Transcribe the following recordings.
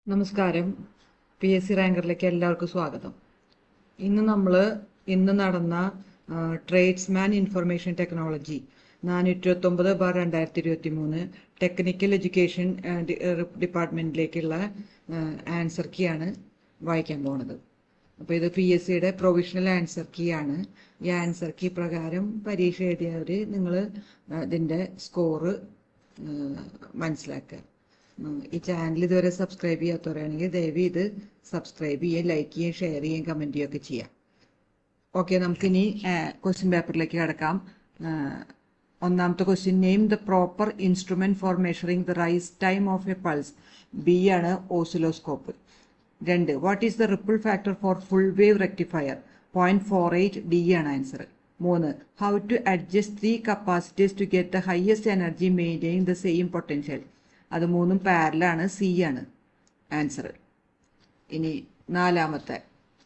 നമസ്കാരം P S C റാങ്കറിലേക്ക് എല്ലാവർക്കും സ്വാഗതം ഇന്ന് നമ്മൾ ഇന്ന് നടന്ന ട്രേഡ്സ്മാൻ ഇൻഫർമേഷൻ ടെക്നോളജി നാനൂറ്റി ഇരുപത്തൊമ്പത് ബാർ രണ്ടായിരത്തി ഇരുപത്തി മൂന്ന് ടെക്നിക്കൽ എഡ്യൂക്കേഷൻ ഡിപ്പാർട്ട്മെന്റിലേക്കുള്ള ആൻസർ കീ ആണ് വായിക്കാൻ പോണത് അപ്പോൾ ഇത് പി എസ് സിയുടെ പ്രൊവിഷണൽ ആൻസർ കീ ആണ് ഈ ആൻസർ കീ പ്രകാരം പരീക്ഷ എഴുതിയവർ നിങ്ങൾ ഇതിൻ്റെ സ്കോറ് മനസ്സിലാക്കുക ഉം, ഈ ചാനൽ ഇതുവരെ സബ്സ്ക്രൈബ് ചെയ്യാത്തവരാണെങ്കിൽ ദയവ് ഇത് സബ്സ്ക്രൈബ് ചെയ്യുകയും ലൈക്ക് ചെയ്യുകയും ഷെയർ ചെയ്യുകയും കമൻറ്റ് ചെയ്യുകയൊക്കെ ചെയ്യാം ഓക്കെ നമുക്കിനി ക്വസ്റ്റ്യൻ പേപ്പറിലേക്ക് കിടക്കാം ഒന്നാമത്തെ question name the proper instrument for measuring the rise time of a pulse B ആണ് ഓസിലോസ്കോപ്പ് രണ്ട് what is the ripple factor for full wave rectifier point four eight D ആണ് answer മൂന്ന് how to adjust three capacities to get the highest energy maintain the same potential അത് മൂന്നും പാരലാണ് C ആണ് answer ഇനി നാലാമത്തെ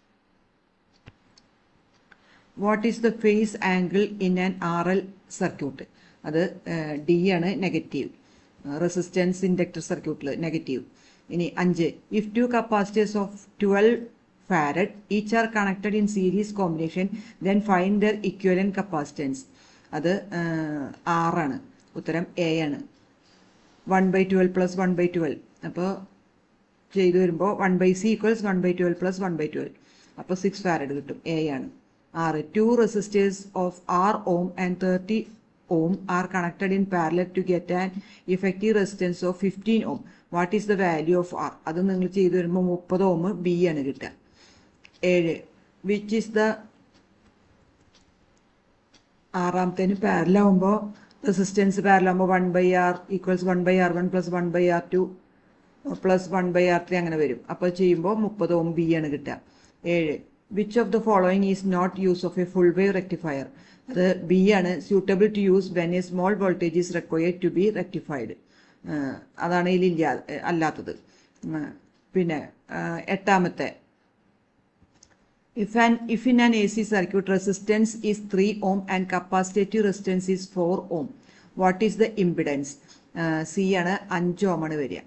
what is the phase angle in an R L circuit അത് D ആണ് നെഗറ്റീവ് റെസിസ്റ്റൻസ് ഇൻഡക്ടർ സർക്യൂട്ടിൽ നെഗറ്റീവ് ഇനി അഞ്ച് if two capacities of twelve farad each are connected in series combination then find the equivalent capacitance അത് ആറാണ് ഉത്തരം A ആണ് one by twelve plus one by twelve അപ്പോൾ ചെയ്തു വരുമ്പോൾ one by C equals one by twelve plus one by twelve അപ്പോൾ six farad കിട്ടും A ആണ് ആറ് two resistors of R ohm and thirty ohm are connected in parallel to get an effective resistance of fifteen ohm what is the value of R അത് നിങ്ങൾ ചെയ്തു വരുമ്പോൾ മുപ്പത് ഓം B ആണ് കിട്ടുക ഏഴ് വിച്ച് ഈസ് ദ ആറാമത്തേന് പാരലാവുമ്പോൾ റെസിസ്റ്റൻസ് പാരലാവുമ്പോൾ one by R equals one by R one plus one by R two plus one by R three അങ്ങനെ വരും അപ്പോൾ ചെയ്യുമ്പോൾ മുപ്പത് ഓം ബി ആണ് കിട്ടുക ഏഴ് which of the following is not use of a full wave rectifier അത് B ആണ് suitable to use when a small voltage is required to be rectified അതാണ് ഇതിലില്ല അല്ലാത്തത് ഉം, പിന്നെ ആ, എട്ടാമത്തെ If an if in an AC circuit resistance is 3 ohm and capacitive resistance is 4 ohm, what is the impedance? Uh, C ആണ് 5 ohm ആണ് വരിക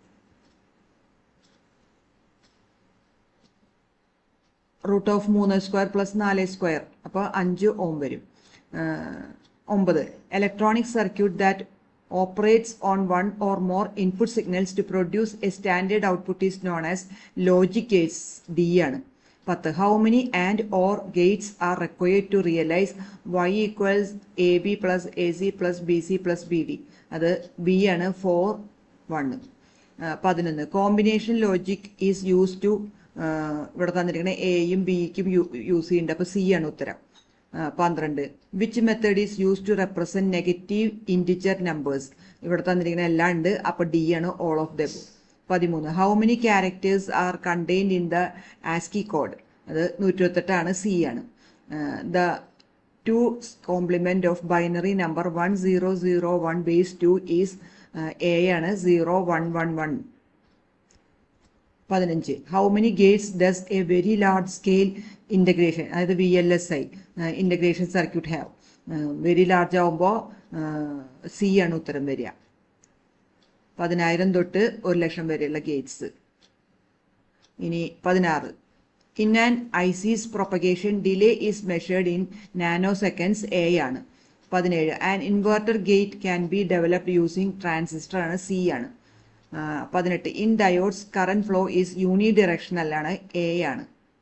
റൂട്ട് ഓഫ് മൂന്ന് സ്ക്വയർ പ്ലസ് നാല് സ്ക്വയർ അപ്പോൾ അഞ്ച് ഓം വരും ആഹ് ഒമ്പത് electronic circuit that operates on one or more input signals to produce a standard output is known as logic gates D ആണ് പത്ത് how many and or gates are required to realise Y equals A B plus A C plus B C plus B D അത് B ആണ് four one പതിനൊന്ന് combination logic is use to ഇവിടെ തന്നിരിക്കുന്നത് എയും ബിക്കും use ചെയ്യുന്നുണ്ട് അപ്പോൾ C ആണ് ഉത്തരം ആ, പന്ത്രണ്ട് which method is use to represent negative integer numbers ഇവിടെ തന്നിരിക്കുന്ന എല്ലാം ഉണ്ട് അപ്പോൾ ഡി ആണ് ഓൾ ഓഫ് ദ പതിമൂന്ന് how many characters are contained in the ASCII code അത് നൂറ്റിരുപത്തെട്ടാണ് സി ആണ് the two complement of binary number one zero zero one base two is A ആണ് സീറോ വൺ വൺ വൺ പതിനഞ്ച് how many gates does a very large scale integration അതായത് V L S I integration circuit have very large ആവുമ്പോൾ C ആണ് ഉത്തരം വരിക പതിനായിരം തൊട്ട് ഒരു ലക്ഷം വരെയുള്ള ഗേറ്റ്സ് ഇനി പതിനാറ് in an ICs propagation delay is measured in nano seconds A ആണ് പതിനേഴ് an inverter gate can be developed using transistor ആണ് സി ആണ് ആ, പതിനെട്ട് in diodes current flow is unidirectional ആണ് എ ആണ്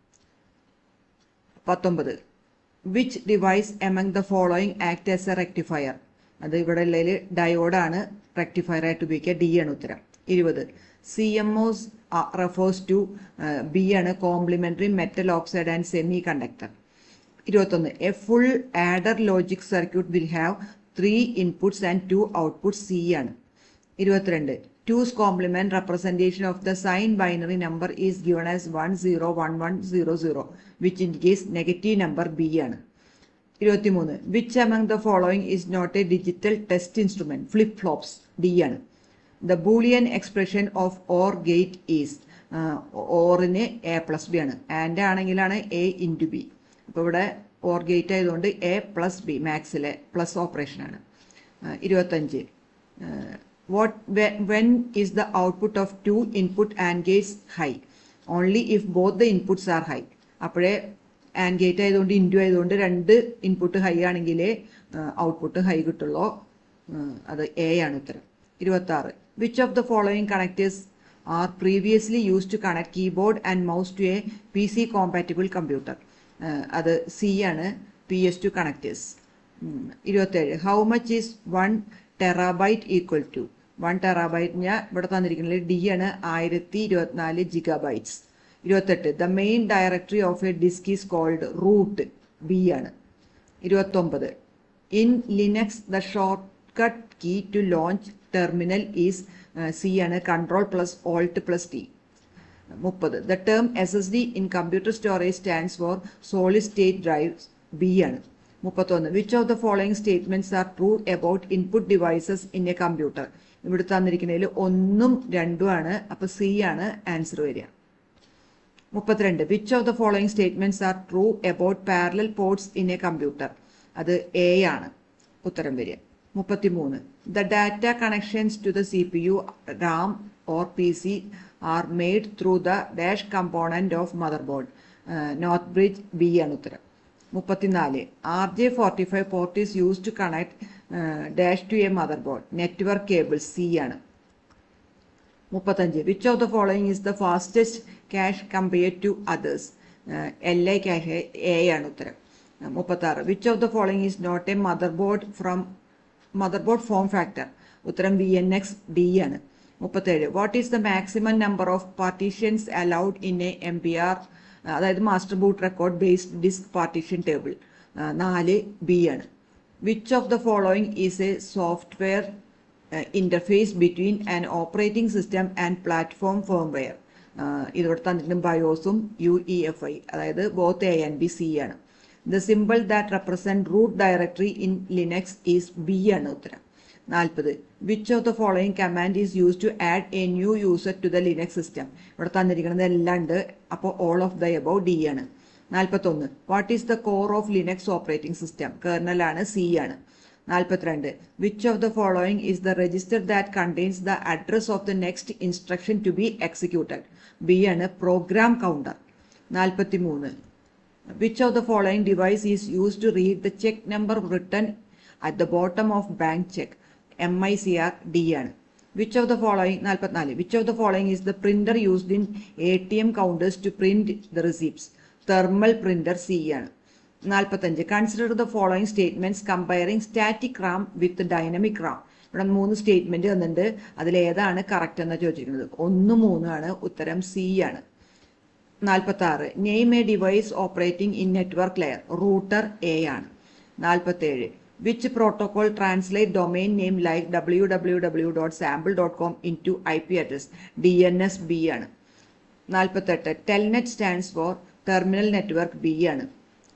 പത്തൊമ്പത് which device among the following act as a rectifier അത് ഇവിടെ ഉള്ളതിൽ ഡയോഡാണ് റെക്ടിഫയർ ആയിട്ട് ഉപയോഗിക്കുക ഡി ആണ് ഉത്തരം ഇരുപത് C M O S refers to B ആണ് complementary metal oxide and semiconductor ഇരുപത്തൊന്ന് a full adder logic circuit will have three inputs and two output C ആണ് ഇരുപത്തിരണ്ട് two's complement representation of the sign binary number is given as one zero one one zero zero which indicates negative number B ആണ് ഇരുപത്തിമൂന്ന് which among the following is not a digital test instrument flip flops D ആണ് the Boolean expression of or gate is ഓറിന് A plus B ആണ് and ആണെങ്കിലാണ് A into B അപ്പോൾ ഇവിടെ or gate ആയതുകൊണ്ട് A plus B മാക്സിലെ plus operation ആണ് ഇരുപത്തഞ്ച് what when is the output of two input and gates high only if both the inputs are high അപ്പോഴേ and gate ആയതുകൊണ്ട് into ആയതുകൊണ്ട് രണ്ട് ഇൻപുട്ട് ഹൈ ആണെങ്കിലേ ഔട്ട്പുട്ട് ഹൈ കിട്ടുള്ളൂ അത് എ ആണ് ഉത്തരം ഇരുപത്തി ആറ് which of the following connectors are previously use to connect keyboard and mouse to a P C compatible computer അത് സി ആണ് പി എസ് ടു കണക്ടേഴ്സ് ഇരുപത്തേഴ് how much is one terabyte equal to one terabyte ഞാൻ ഇവിടെ തന്നിരിക്കുന്നത് D ആണ് ആയിരത്തി ഇരുപത്തിനാല് gigabytes ഇരുപത്തെട്ട് the main directory of a disk is called root B ആണ് ഇരുപത്തൊമ്പത് in Linux the short cut key to launch terminal is C ആണ് control plus Alt plus T മുപ്പത് the term S S D in computer storage stands for solid state drives B ആണ് മുപ്പത്തൊന്ന് which of the following statements are true about input devices in a computer ഇവിടെ തന്നിരിക്കുന്നതിൽ ഒന്നും രണ്ടും ആണ് അപ്പൊ C ആണ് ആൻസർ വരിക മുപ്പത്തിരണ്ട് which of the following statements are true about parallel ports in a computer അത് എ ആണ് ഉത്തരം വരിക മുപ്പത്തിമൂന്ന് the data connections to the C P U RAM or P C are made through the dash component of mother board north bridge B ആണ് ഉത്തരം മുപ്പത്തിനാല് R J forty five port is use to connect dash to a mother board network cable C ആണ് മുപ്പത്തഞ്ച് which of the following is the fastest cache compare to others L I cache A ആണ് ഉത്തരം മുപ്പത്താറ് which of the following is not a mother board from mother board form factor ഉത്തരം V N X D ആണ് മുപ്പത്തേഴ് what is the maximum number of partitions allowed in a M P R അതായത് master boot record based disk partition table നാല് B ആണ് which of the following is a software interface between an operating system and platform firmware ഇതിവിടെ തന്നിട്ടുണ്ട് ബയോസും U E F I അതായത് both A and B C ആണ് the simple that represent root directory in Linux is B ആണ് ഉത്തരം നാൽപ്പത് which of the following command is use to add a new user to the Linux system ഇവിടെ തന്നിരിക്കുന്നത് എല്ലാം ഉണ്ട് അപ്പോൾ all of the above D ആണ് നാൽപ്പത്തൊന്ന് what is the core of Linux operating system കേർണലാണ് C ആണ് നാൽപ്പത്തിരണ്ട് which of the following is the register that contains the address of the next instruction to be executed B ആണ് program counter നാൽപ്പത്തി മൂന്ന് which of the following device is use to read the cheque number return at the bottom of bank cheque M I C R D ആണ് which of the following നാൽപ്പത്തിനാല് which of the following is the printer used in a T M counters to print the receipts thermal printer C ആണ് നാൽപ്പത്തഞ്ച് consider the following statements comparing static RAM with dynamic RAM ഇവിടെ മൂന്ന് statement തന്നിട്ടുണ്ട് അതിൽ ഏതാണ് correct എന്ന് ചോദിച്ചിരിക്കുന്നത് ഒന്ന് മൂന്നാണ് ഉത്തരം സി ആണ് നാൽപ്പത്തി ആറ് name a device operating in network layer router A ആണ് നാൽപ്പത്തേഴ് which protocol translate domain name like W W W dot sample dot com into I P address D N S B ആണ് നാൽപ്പത്തെട്ട് telnet stands for terminal network B ആണ്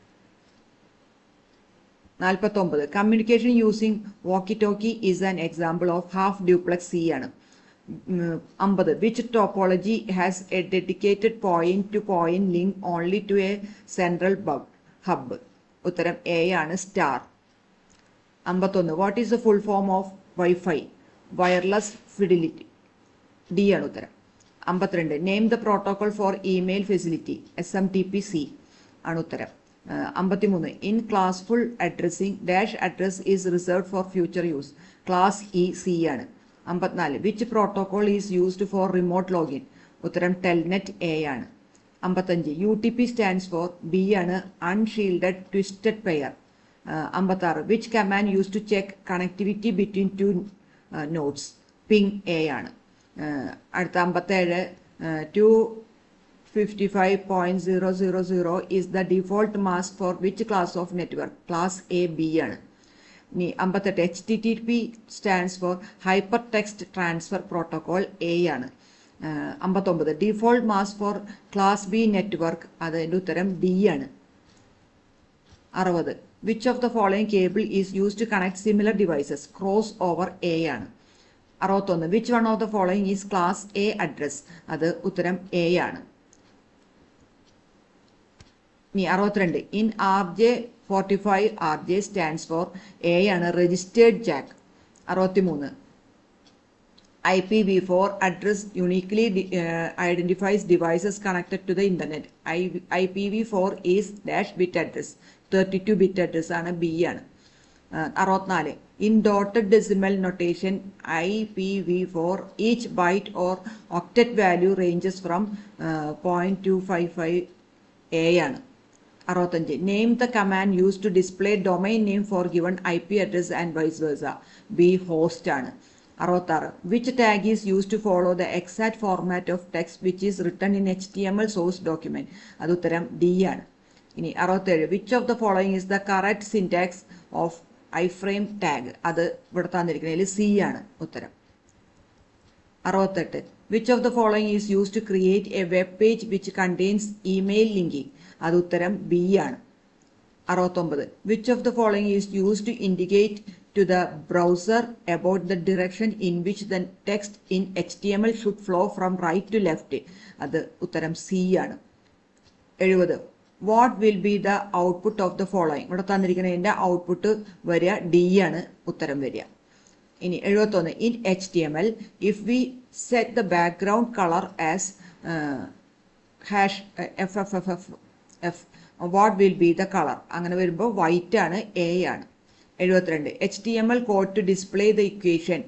നാൽപ്പത്തൊമ്പത് communication using walkie talkie is an example of half duplex C ആണ് അമ്പത് which topology has a dedicated point to point link only to a central hub ഉത്തരം A ആണ് star അമ്പത്തൊന്ന് what is the full form of wifi wireless fidelity D ആണ് ഉത്തരം അമ്പത്തിരണ്ട് name the protocol for email facility S M T P C ആണ് ഉത്തരം അമ്പത്തിമൂന്ന് in classful addressing dash address is reserve for future use class E C ആണ് അമ്പത്തിനാല് which protocol is used for remote login ഉത്തരം telnet A ആണ് അമ്പത്തഞ്ച് U T P stands for B ആണ് unshielded twisted pair അമ്പത്താറ് which command use to check connectivity between two nodes ping A ആണ് അടുത്ത അമ്പത്തേഴ് two fifty five point zero zero zero is the default mask for which class of network class A B ആണ് ഇനി അമ്പത്തെട്ട് H T T P stands for hyper text transfer protocol A ആണ് അമ്പത്തൊമ്പത് default mask for class B network അതിൻ്റെ ഉത്തരം D ആണ് അറുപത് which of the following cable is use to connect similar devices cross over A ആണ് അറുപത്തൊന്ന് which one of the following is class A address അത് ഉത്തരം എ ആണ് ഇനി അറുപത്തിരണ്ട് in R J forty five R J stands for A ആണ് registered jack അറുപത്തിമൂന്ന് IPv4 address uniquely de- uh, identifies devices connected to the internet. I- IPv4 is dash bit address. 32 bit address ആണ് B ആണ് അറുപത്തിനാല് in dotted decimal notation I P V four each byte or octet value ranges from point two five five A ആണ് അറുപത്തഞ്ച് name the command use to display domain name for given I P address and vice versa B host ആണ് അറുപത്താറ് which tag is use to follow the exact format of text which is written in H T M L source document അത് ഉത്തരം D ആണ് ഇനി അറുപത്തേഴ് which of the following is the correct syntax of I frame tag അത് ഇവിടെ തന്നിരിക്കുന്നതിൽ C ആണ് ഉത്തരം അറുപത്തെട്ട് which of the following is use to create a web page which contains email linking അത് ഉത്തരം ബി ആണ് അറുപത്തൊമ്പത് which of the following is use to indicate to the browser about the direction in which the text in H T M L should flow from right to left അത് ഉത്തരം C ആണ് എഴുപത് what will be the output of the following ഇവിടെ തന്നിരിക്കുന്നതിൻ്റെ output വരിക D ആണ് ഉത്തരം വരിക ഇനി എഴുപത്തൊന്ന് in H T M L if we set the background colour as hash F F F F F what will be the colour അങ്ങനെ വരുമ്പോൾ വൈറ്റ് ആണ് എ ആണ് എഴുപത്തിരണ്ട് H T M L code to display the equation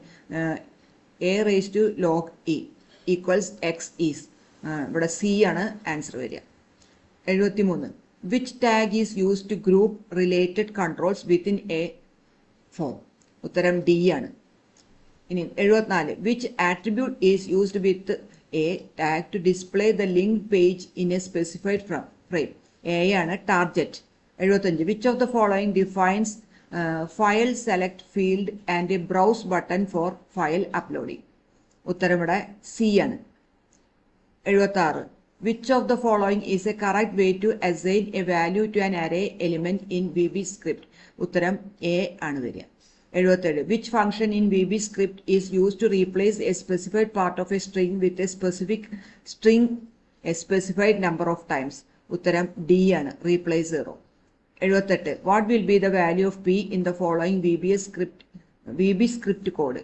a raise to log e equals x is ഇവിടെ C ആണ് answer വരിക എഴുപത്തിമൂന്ന് which tag is use to group related controls within a form ഉത്തരം D ആണ് ഇനി എഴുപത്തിനാല് which attribute is used with a tag to display the link page in a specified frame A ആണ് target എഴുപത്തഞ്ച് which of the following defines file select field and a browse button for file uploading ഉത്തരം ഇവിടെ C ആണ് എഴുപത്തി ആറ് which of the following is a correct way to assign a value to an array element in V B script ഉത്തരം A ആണ് വരിക എഴുപത്തേഴ് which function in V B script is use to replace a specified part of a string with a specific string a specified number of times ഉത്തരം D ആണ് replace zero എഴുപത്തെട്ട് what will be the value of P in the following V B S script V B script code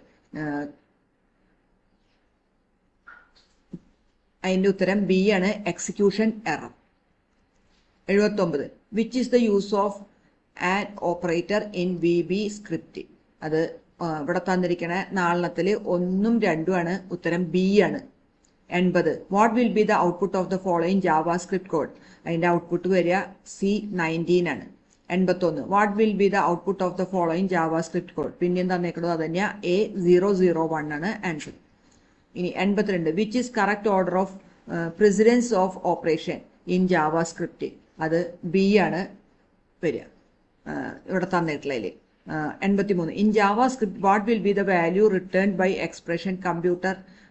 അതിൻ്റെ ഉത്തരം B ആണ് execution error എഴുപത്തൊമ്പത് which is the use of an operator in V B script അത് ഇവിടെ തന്നിരിക്കണ നാളത്തിൽ ഒന്നും രണ്ടുമാണ് ഉത്തരം B ആണ് എൺപത് what will be the output of the following JavaScript code അതിൻ്റെ ഔട്ട്പുട്ട് വരിക സി നയൻറ്റീൻ ആണ് എൺപത്തൊന്ന് what will be the output of the following JavaScript code പിന്നെയും തന്നേക്കുന്നത് അത് തന്നെയാണ് എ സീറോ സീറോ വൺ ആണ് ആൻസർ ഇനി എൺപത്തിരണ്ട് which is correct order of precedence of operation in JavaScript അത് ബി ആണ് വരിക ഇവിടെ തന്നിട്ടുള്ളതിൽ എൺപത്തി മൂന്ന് in JavaScript what will be the value return by expression computer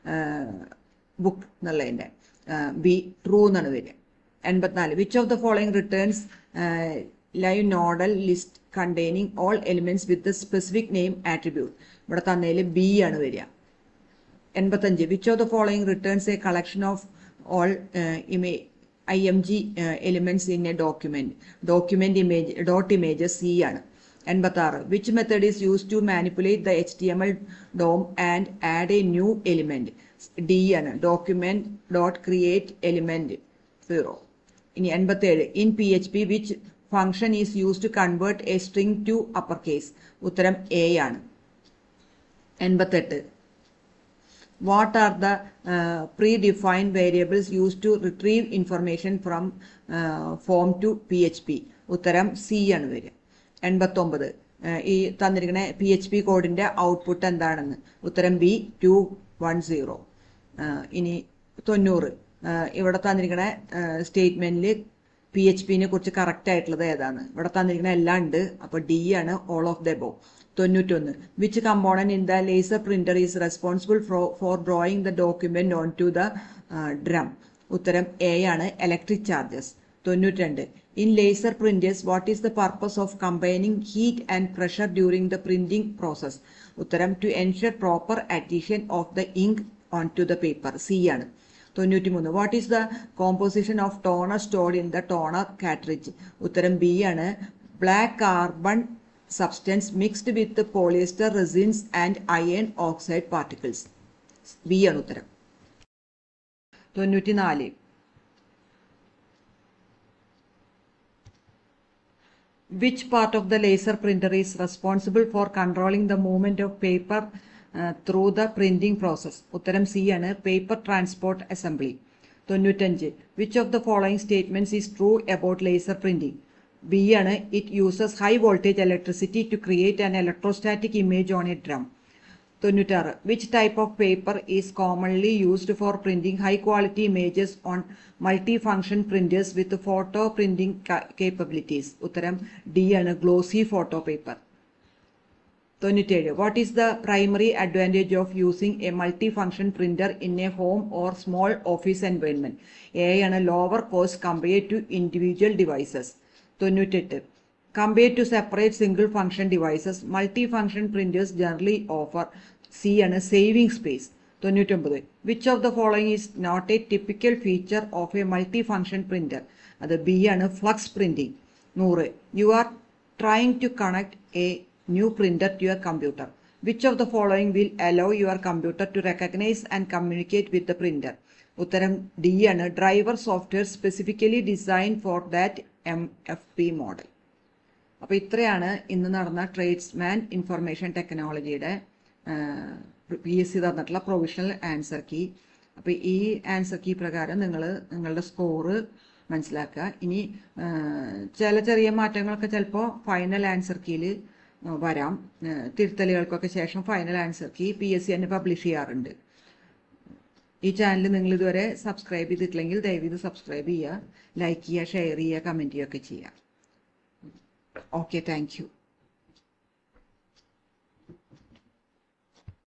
book എന്നുള്ളതിൻ്റെ ബി ട്രൂ എന്നാണ് വരിക എൺപത്തിനാല് which of the following returns live nodal list containing all elements with specific name attribute ഇവിടെ തന്നതിൽ ബി ആണ് വരിക എൺപത്തഞ്ച് which of the following returns a collection of all ഇമേ I M G elements in a document document image dot image C ആണ് എൺപത്തി ആറ് which method is use to manipulate the H T M L dome and add a new element D ആണ് document dot create element zero ഇനി എൺപത്തേഴ് in P H P which function is use to convert a string to upper case ഉത്തരം A ആണ് എൺപത്തെട്ട് what are the uh, predefined variables used to retrieve information from uh, form to php ഉത്തരം C ആണ് വരിക എൺപത്തൊമ്പത് ഈ തന്നിരിക്കുന്ന P H P കോഡിന്റെ ഔട്ട്പുട്ട് എന്താണെന്ന് ഉത്തരം ബി ടു വൺ സീറോ ഇനി തൊണ്ണൂറ് ഇവിടെ തന്നിരിക്കുന്ന സ്റ്റേറ്റ്മെന്റിൽ പി എച്ച് പിനെ കുറിച്ച് കറക്റ്റ് ആയിട്ടുള്ളത് ഏതാണ് ഇവിടെ തന്നിരിക്കുന്ന എല്ലാം ഉണ്ട് അപ്പോൾ ഡി ആണ് ഓൾ ഓഫ് ദ എബോ തൊണ്ണൂറ്റൊന്ന് which component in the laser printer is responsible for drawing the document on to the drum ഉത്തരം എ ആണ് ഇലക്ട്രിക് ചാർജസ് തൊണ്ണൂറ്റിരണ്ട് in laser printers what is the purpose of combining heat and pressure during the printing process ഉത്തരം to ensure proper adhesion of the ink on to the paper C ആണ് തൊണ്ണൂറ്റിമൂന്ന് what is the composition of toner stored in the toner cartridge ഉത്തരം B ആണ് black carbon substance mixed with the polyester resins and iron oxide particles. B ആണ് ഉത്തരം തൊണ്ണൂറ്റി നാല് Which part of the laser printer is responsible for controlling the movement of paper uh, through the printing process? ഉത്തരം C ആണ് paper transport assembly തൊണ്ണൂറ്റഞ്ച് which of the following statements is true about laser printing B ആണ് it uses high voltage electricity to create an electrostatic image on a drum തൊണ്ണൂറ്റാറ് which type of paper is commonly used for printing high quality images on multi function printers with photo printing capabilities ഉത്തരം D ആണ് glossy photo paper തൊണ്ണൂറ്റേഴ് what is the primary advantage of using A multi function printer in a home or small office environment A ആണ് lower cost compare to individual devices തൊണ്ണൂറ്റെട്ട് compare to separate single function devices multi function printers generally offer C ആണ് saving space തൊണ്ണൂറ്റൊമ്പത് which of the following is not a typical feature of a multi function printer അത് B ആണ് flux printing നൂറ് you are trying to connect a new printer to your computer. Which of the following will allow your computer to recognize and communicate with the printer? ഉത്തരം D ആണ് driver software specifically design for that M F P model അപ്പോൾ ഇത്രയാണ് ഇന്ന് നടന്ന tradesman information ടെക്നോളജിയുടെ P S C തന്നിട്ടുള്ള provisional answer key അപ്പോൾ ഈ ആൻസർ കീ പ്രകാരം നിങ്ങൾ നിങ്ങളുടെ സ്കോറ് മനസ്സിലാക്കുക ഇനി ചില ചെറിയ മാറ്റങ്ങളൊക്കെ ചിലപ്പോൾ ഫൈനൽ ആൻസർ കീയിൽ വരാം തിരുത്തലുകൾക്കൊക്കെ ശേഷം final answer key P S C തന്നെ പബ്ലിഷ് ചെയ്യാറുണ്ട് ഈ ചാനൽ നിങ്ങൾ ഇതുവരെ സബ്സ്ക്രൈബ് ചെയ്തിട്ടില്ലെങ്കിൽ ദയവീത് സബ്സ്ക്രൈബ് ചെയ്യുക ലൈക്ക് ചെയ്യുക ഷെയർ ചെയ്യുക കമൻറ്റ് ചെയ്യുക ഒക്കെ ചെയ്യുക ഓക്കെ താങ്ക് യു